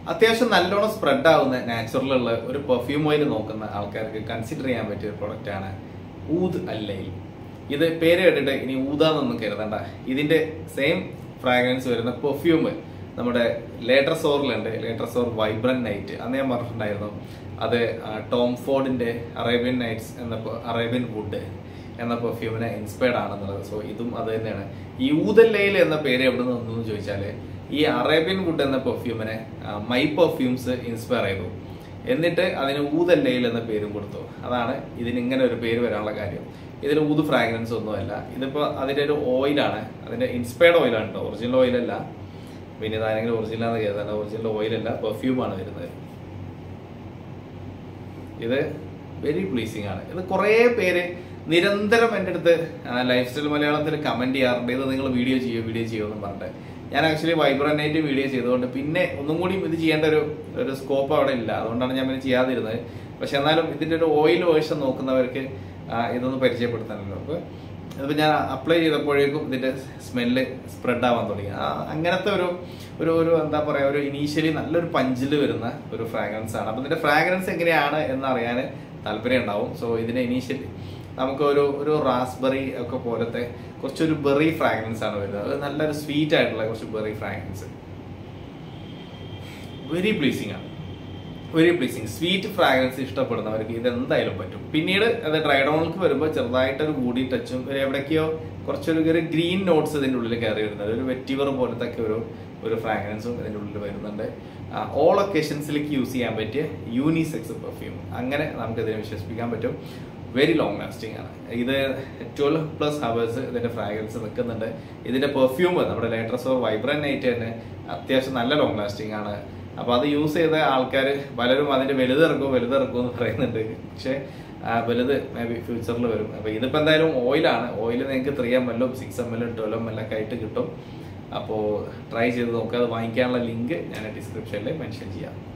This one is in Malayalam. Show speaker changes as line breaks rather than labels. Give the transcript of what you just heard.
അത്യാവശ്യം നല്ലോണം സ്പ്രെഡ് ആവുന്ന നാച്ചുറൽ ഉള്ള ഒരു പെർഫ്യൂം ഓയിൽ നോക്കുന്ന ആൾക്കാർക്ക് കൺസിഡർ ചെയ്യാൻ പറ്റിയ ഒരു പ്രൊഡക്റ്റ് ആണ് ഊദ് അല്ലയിൽ ഇത് പേര് കേട്ടിട്ട് ഇനി ഊതാന്നൊന്നും കരുതണ്ട ഇതിന്റെ സെയിം ഫ്രാഗ്രൻസ് വരുന്ന പെർഫ്യൂം നമ്മുടെ ലേറ്റർ സോറിലുണ്ട് ലേറ്റർ സോർ വൈബ്രന്റ് നൈറ്റ് അന്ന് ഞാൻ പറഞ്ഞിട്ടുണ്ടായിരുന്നു അത് ആ, ടോം ഫോർഡിന്റെ അറേബ്യൻ നൈറ്റ്സ് എന്ന പെ- അറേബ്യൻ വുഡ് എന്ന പെർഫ്യൂമിനെ ഇൻസ്പയർഡ് ആണെന്നുള്ളത് സോ ഇതും അത് തന്നെയാണ് ഈ ഊതല്ലയിൽ എന്ന പേര് എവിടെ നിന്ന് വന്നു എന്ന് ചോദിച്ചാല് ഈ അറേബ്യൻ വുഡ് എന്ന പെർഫ്യൂമിനെ മൈ പെർഫ്യൂംസ് ഇൻസ്പയർ ചെയ്തു എന്നിട്ട് അതിന് ഊതല്ലയിൽ എന്ന പേരും കൊടുത്തു അതാണ് ഇതിന് ഇങ്ങനെ ഒരു പേര് വരാനുള്ള കാര്യം ഇതിന് ഊത് ഫ്രാഗ്രൻസ് ഒന്നുമല്ല ഇതിപ്പോ അതിന്റെ ഒരു ഓയിലാണ് അതിന്റെ ഇൻസ്പയർഡ് ഓയിലാണ് കേട്ടോ ഒറിജിനൽ ഓയിലല്ല പിന്നെ ഇതാരെങ്കിലും ഒറിജിനൽ ആണെന്ന് കരുതണ്ട ഒറിജിനൽ ഓയിലല്ല പെർഫ്യൂമാണ് വരുന്നത് ഇത് വെരി പ്ലീസിങ് ആണ് ഇത് കുറേ പേര് നിരന്തരം എൻ്റെ അടുത്ത് ലൈഫ് സ്റ്റൈൽ മലയാളത്തിൽ കമന്റ് ചെയ്യാറുണ്ട് ഇത് നിങ്ങൾ വീഡിയോ ചെയ്യോ വീഡിയോ ചെയ്യോ എന്ന് പറഞ്ഞിട്ട് ഞാൻ ആക്ച്വലി വൈബ്രൻ്റായിട്ട് വീഡിയോ ചെയ്തുകൊണ്ട് പിന്നെ ഒന്നും കൂടി ഇത് ചെയ്യേണ്ട ഒരു ഒരു സ്കോപ്പ് അവിടെ ഇല്ല അതുകൊണ്ടാണ് ഞാൻ പിന്നെ ചെയ്യാതിരുന്നത് പക്ഷെ എന്നാലും ഇതിന്റെ ഒരു ഓയിൽ വേർഷൻ നോക്കുന്നവർക്ക് ആ, ഇതൊന്ന് പരിചയപ്പെടുത്താനല്ലോ അപ്പൊ ഇതിപ്പോ ഞാൻ അപ്ലൈ ചെയ്തപ്പോഴേക്കും ഇതിന്റെ സ്മെല്ല് സ്പ്രെഡ് ആവാൻ തുടങ്ങി ആ, അങ്ങനത്തെ ഒരു ഒരു ഒരു എന്താ പറയാ ഒരു ഇനീഷ്യലി നല്ലൊരു പഞ്ചിൽ വരുന്ന ഒരു ഫ്രാഗ്രൻസ് ആണ് അപ്പൊ ഇതിന്റെ ഫ്രാഗ്രൻസ് എങ്ങനെയാണ് എന്ന് അറിയാൻ താല്പര്യം ഉണ്ടാവും സോ ഇതിന്റെ ഇനീഷ്യലി നമുക്ക് ഒരു ഒരു റാസ്ബെറി ഒക്കെ പോലത്തെ കുറച്ചൊരു ബെറി ഫ്രാഗ്രൻസ് ആണ് വരുന്നത് അത് നല്ലൊരു സ്വീറ്റ് ആയിട്ടുള്ള കുറച്ച് ബെറി ഫ്രാഗ്രൻസ് വെരി പ്ലീസിങ് ആണ് വെരി പ്ലീസിങ് സ്വീറ്റ് ഫ്രാഗ്രൻസ് ഇഷ്ടപ്പെടുന്നവർക്ക് ഇത് എന്തായാലും പറ്റും പിന്നീട് അത് ഡ്രൈ ഡൗണിലേക്ക് വരുമ്പോൾ ചെറുതായിട്ടൊരു കൂടി ടച്ചും ഒരു എവിടേക്കോ കുറച്ചൊരു ഒരു ഗ്രീൻ നോട്ട്സ് ഇതിന്റെ ഉള്ളിൽ കയറി വരുന്നത് ഒരു വെറ്റിവർ പോലത്തെ ഒക്കെ ഒരു ഒരു ഫ്രാഗ്രൻസും ഇതിന്റെ ഉള്ളിൽ വരുന്നുണ്ട് ഓൾ ഒക്കേഷൻസിലേക്ക് യൂസ് ചെയ്യാൻ പറ്റിയ യൂണിസെക്സ് പെർഫ്യൂം അങ്ങനെ നമുക്ക് ഇതിനെ വിശ്വസിപ്പിക്കാൻ പറ്റും വെരി ലോങ് ലാസ്റ്റിംഗ് ആണ് ഇത് ട്വൽവ് പ്ലസ് ഹവേഴ്സ് ഇതിന്റെ ഫ്രാഗ്രൻസ് നിൽക്കുന്നുണ്ട് ഇതിന്റെ പെർഫ്യൂം നമ്മുടെ ലേറ്റർസ് ഓർ വൈബ്രന്റ് നൈറ്റ് തന്നെ അത്യാവശ്യം നല്ല ലോങ് ലാസ്റ്റിംഗ് ആണ് അപ്പൊ അത് യൂസ് ചെയ്ത ആൾക്കാർ പലരും അതിന്റെ വലുത് ഇറക്കും വലുത് ഇറക്കും എന്ന് പറയുന്നുണ്ട് പക്ഷെ ആ, വലുത് മേ ബി ഫ്യൂച്ചറിൽ വരും അപ്പൊ ഇതിപ്പോ എന്തായാലും ഓയിലാണ് ഓയിൽ നിങ്ങൾക്ക് ത്രീ എം എല്ലും സിക്സ് എം എല്ലും ട്വൽവ് എം എൽ ഒക്കെ ആയിട്ട് കിട്ടും അപ്പോൾ ട്രൈ ചെയ്ത് നോക്കുക അത് വാങ്ങിക്കാനുള്ള ലിങ്ക് ഞാൻ ഡിസ്ക്രിപ്ഷനിൽ മെൻഷൻ ചെയ്യാം